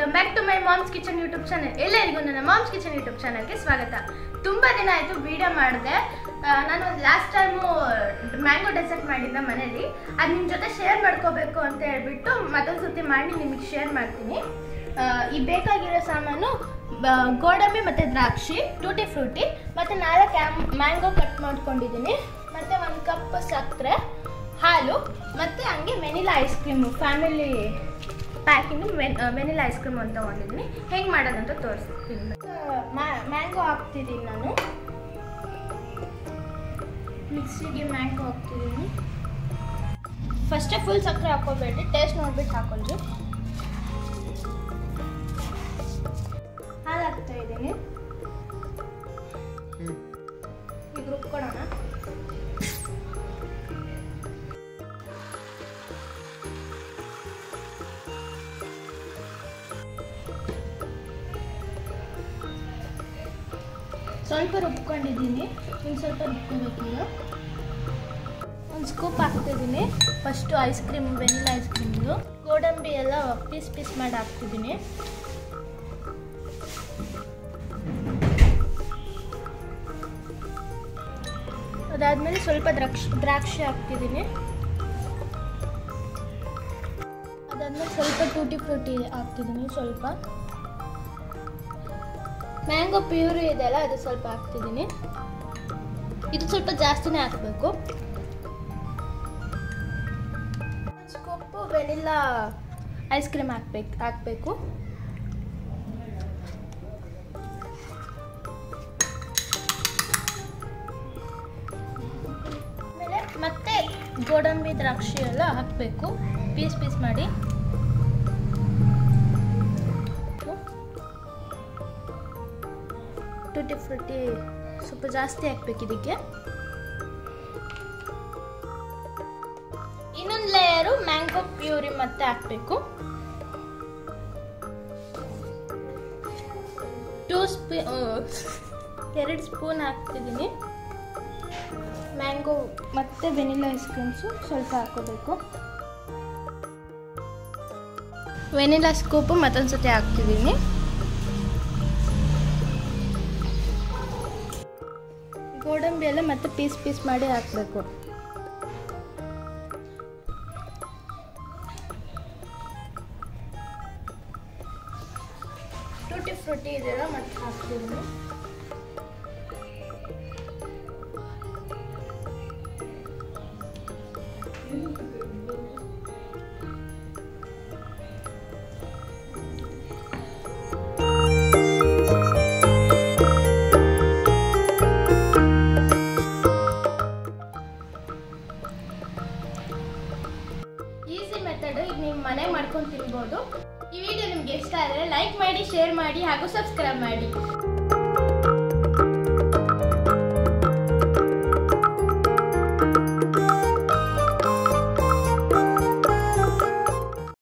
welcome back to my mom's kitchen YouTube channel ಎಲ್ಲರಿಗೂ ನನ್ನ moms kitchen YouTube ಚಾನಲ್ಗೆ ಸ್ವಾಗತ ತುಂಬ ದಿನ ಆಯಿತು ವಿಡಿಯೋ ಮಾಡಿದೆ ನಾನು ಒಂದು ಲಾಸ್ಟ್ ಟೈಮು ಮ್ಯಾಂಗೋ ಡೆಸರ್ಟ್ ಮಾಡಿದ್ದೆ ಮನೇಲಿ ಅದು ನಿಮ್ಮ ಜೊತೆ ಶೇರ್ ಮಾಡ್ಕೋಬೇಕು ಅಂತ ಹೇಳ್ಬಿಟ್ಟು ಮತ್ತೊಂದು ಸತಿ ಮಾಡಿ ನಿಮಗೆ ಶೇರ್ ಮಾಡ್ತೀನಿ ಆ, ಈ ಬೇಕಾಗಿರೋ ಸಾಮಾನು ಬ- ಗೋಡಂಬಿ ಮತ್ತು ದ್ರಾಕ್ಷಿ ಟೂಟಿ ಫ್ರೂಟಿ ಮತ್ತು ನಾಲ್ಕು ಆ್ಯಮ್ ಮ್ಯಾಂಗೋ ಕಟ್ ಮಾಡ್ಕೊಂಡಿದ್ದೀನಿ ಮತ್ತು ಒಂದು ಕಪ್ ಸಕ್ಕರೆ ಹಾಲು ಮತ್ತು ಹಂಗೆ vanilla ice cream family packing vanilla ice cream ಅಂತ ತೊಗೊಂಡಿದ್ದೀನಿ ಹೆಂಗೆ ಮಾಡೋದಂತ ತೋರಿಸ್ತೀನಿ ಮ್ಯಾಂಗೋ ಹಾಕ್ತಿದ್ದೀನಿ ನಾನು ಮಿಕ್ಸಿಗೆ ಮ್ಯಾಂಗೋ ಹಾಕ್ತಿದ್ದೀನಿ ಫಸ್ಟೇ ಫುಲ್ ಸಕ್ಕರೆ ಹಾಕೋಬೇಡಿ ಟೇಸ್ಟ್ ನೋಡ್ಬಿಟ್ಟು ಹಾಕೊಳ್ಳಿ ಹಾಲು ಹಾಕ್ತಾ ಇದ್ದೀನಿ ಈಗ ರುಬ್ಕೊಳ್ಳೋಣ ಸ್ವಲ್ಪ ರುಬ್ಕೊಂಡಿದ್ದೀನಿ ಇನ್ನು ಸ್ವಲ್ಪ ರುಬ್ಕೋಬೇಕೀಗ ಒಂದು ಸ್ಕೂಪ್ ಹಾಕ್ತಿದ್ದೀನಿ first ice cream vanilla ice ಕ್ರೀಮ್ದು ಗೋಡಂಬಿ ಎಲ್ಲ ಪೀಸ್ ಪೀಸ್ ಮಾಡಿ ಹಾಕ್ತಿದ್ದೀನಿ ಅದಾದಮೇಲೆ ಸ್ವಲ್ಪ ದ್ರಾಕ್ಷಿ ದ್ರಾಕ್ಷಿ ಹಾಕ್ತಿದ್ದೀನಿ ಅದಾದ್ಮೇಲೆ ಸ್ವಲ್ಪ ಟೂಟಿ ಫ್ರೂಟಿ ಹಾಕ್ತಿದ್ದೀನಿ ಸ್ವಲ್ಪ ಮ್ಯಾಂಗೋ ಪ್ಯೂರಿ ಇದೆಯಲ್ಲ ಅದು ಸ್ವಲ್ಪ ಹಾಕ್ತಿದ್ದೀನಿ ಇದು ಸ್ವಲ್ಪ ಜಾಸ್ತಿನೇ ಹಾಕಬೇಕು ಸ್ಕೋಪು ವೆನಿಲ್ಲಾ ಐಸ್ ಕ್ರೀಮ್ ಹಾಕ್ಬೇಕು ಹಾಕಬೇಕು ಆಮೇಲೆ ಮತ್ತೆ ಗೋಡಂಬಿ ದ್ರಾಕ್ಷಿ ಎಲ್ಲ ಹಾಕಬೇಕು ಪೀಸ್ ಪೀಸ್ ಮಾಡಿ ಟೂಟಿ ಫ್ರೂಟಿ ಸ್ವಲ್ಪ ಜಾಸ್ತಿ ಹಾಕ್ಬೇಕು ಇದಕ್ಕೆ ಇನ್ನೊಂದು ಲೇಯರು ಮ್ಯಾಂಗೋ ಪ್ಯೂರಿ ಮತ್ತೆ ಹಾಕಬೇಕು ಟೂ ಸ್ಪೂ ಎರಡು ಸ್ಪೂನ್ ಹಾಕ್ತಿದ್ದೀನಿ ಮ್ಯಾಂಗೋ ಮತ್ತು ವೆನಿಲಾ ಐಸ್ ಕ್ರೀಮ್ಸು ಸ್ವಲ್ಪ ಹಾಕೋಬೇಕು ವೆನಿಲಾ ಸ್ಕೂಪು ಮತ್ತೊಂದು ಸತಿ ಹಾಕ್ತಿದ್ದೀನಿ ಗೋಡಂಬಿ ಎಲ್ಲ ಮತ್ತೆ ಪೀಸ್ ಪೀಸ್ ಮಾಡಿ ಹಾಕಬೇಕು ಟೂಟಿ ಫ್ರೂಟಿ ಇದೆಲ್ಲ ಮತ್ತೆ ಹಾಕ್ತಿದ್ದೀನಿ ಈಸಿ ಮೆಥಡ್ ಈಗ ನೀವು ಮನೆ ಮಾಡ್ಕೊಂಡು ತಿನ್ಬೋದು ಈ ವಿಡಿಯೋ ನಿಮ್ಗೆ ಇಷ್ಟ ಆದರೆ ಲೈಕ್ ಮಾಡಿ ಶೇರ್ ಮಾಡಿ ಹಾಗೂ ಸಬ್ಸ್ಕ್ರೈಬ್ ಮಾಡಿ